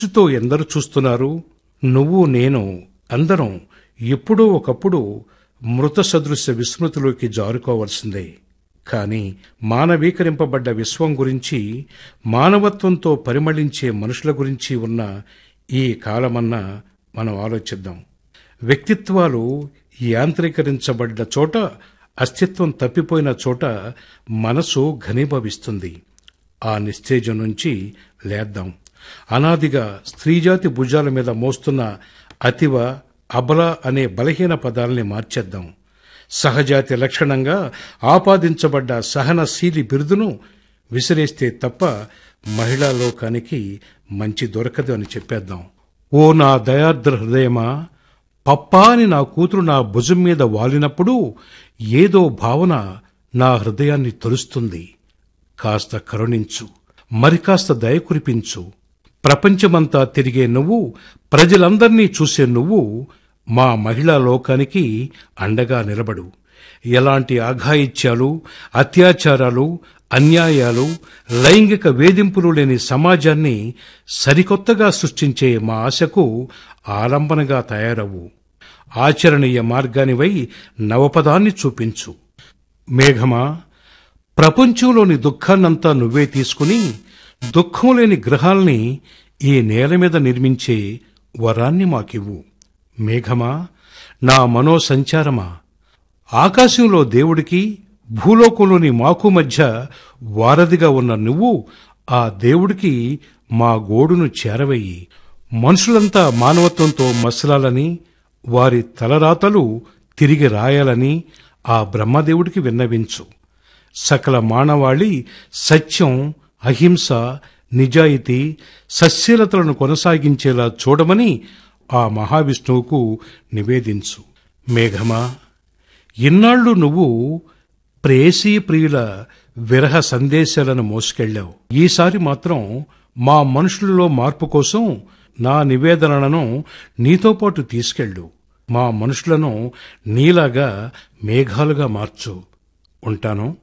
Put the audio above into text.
తో ఎందరు చూస్తున్నారు నువ్వు నేను అందరం ఎప్పుడో ఒకప్పుడు మృత సదృశ్య విస్మృతిలోకి జారుకోవలసిందే కాని మానవీకరింపబడ్డ విశ్వం గురించి మానవత్వంతో పరిమళించే మనుషుల గురించి ఉన్న ఈ కాలమన్నా మనం ఆలోచిద్దాం వ్యక్తిత్వాలు యాంత్రీకరించబడ్డ చోట అస్తిత్వం తప్పిపోయిన చోట మనసు ఘనీభవిస్తుంది ఆ నిస్తేజం నుంచి లేద్దాం అనాదిగా స్త్రీజాతి భుజాల మీద మోస్తున్న అతివ అబల అనే బలహీన పదాలని మార్చేద్దాం సహజాతి లక్షణంగా ఆపాదించబడ్డ సహనశీలి బిరుదును విసిరేస్తే తప్ప మహిళా లోకానికి మంచి దొరకదు అని చెప్పేద్దాం ఓ నా దయార్ద్ర హృదయమా పప్పా అని నా కూతురు నా భుజం మీద వాలినప్పుడు ఏదో భావన నా హృదయాన్ని తొలుస్తుంది కాస్త కరుణించు మరి కాస్త దయ కురిపించు ప్రపంచమంతా తిరిగే నువ్వు ప్రజలందర్నీ చూసే నువ్వు మా మహిళా లోకానికి అండగా నిలబడు ఎలాంటి అఘాయిత్యాలు అత్యాచారాలు అన్యాయాలు లైంగిక వేధింపులు లేని సమాజాన్ని సరికొత్తగా సృష్టించే మా ఆశకు ఆలంబనగా తయారవు ఆచరణీయ మార్గానివై నవపదాన్ని చూపించు మేఘమా ప్రపంచంలోని దుఃఖాన్నంతా నువ్వే తీసుకుని దుఃఖం లేని గ్రహాల్ని ఈ నేల మీద నిర్మించే వరాన్ని మాకివ్వు మేఘమా నా మనో సంచారమా ఆకాశంలో దేవుడికి భూలోకంలోని మాకు మధ్య వారధిగా ఉన్న నువ్వు ఆ దేవుడికి మా గోడును చేరవయ్యి మనుషులంతా మానవత్వంతో మసలాలని వారి తలరాతలు తిరిగి రాయాలని ఆ బ్రహ్మదేవుడికి విన్నవించు సకల మానవాళి సత్యం అహింస నిజాయితీ సస్యలతలను కొనసాగించేలా చూడమని ఆ మహావిష్ణువుకు నివేదించు మేఘమా ఇన్నాళ్ళు నువ్వు ప్రేసీ ప్రియుల విరహ సందేశాలను మోసుకెళ్ళావు ఈసారి మాత్రం మా మనుషులలో మార్పు కోసం నా నివేదనలను నీతో పాటు తీసుకెళ్ళు మా మనుషులను నీలాగా మేఘాలుగా మార్చు ఉంటాను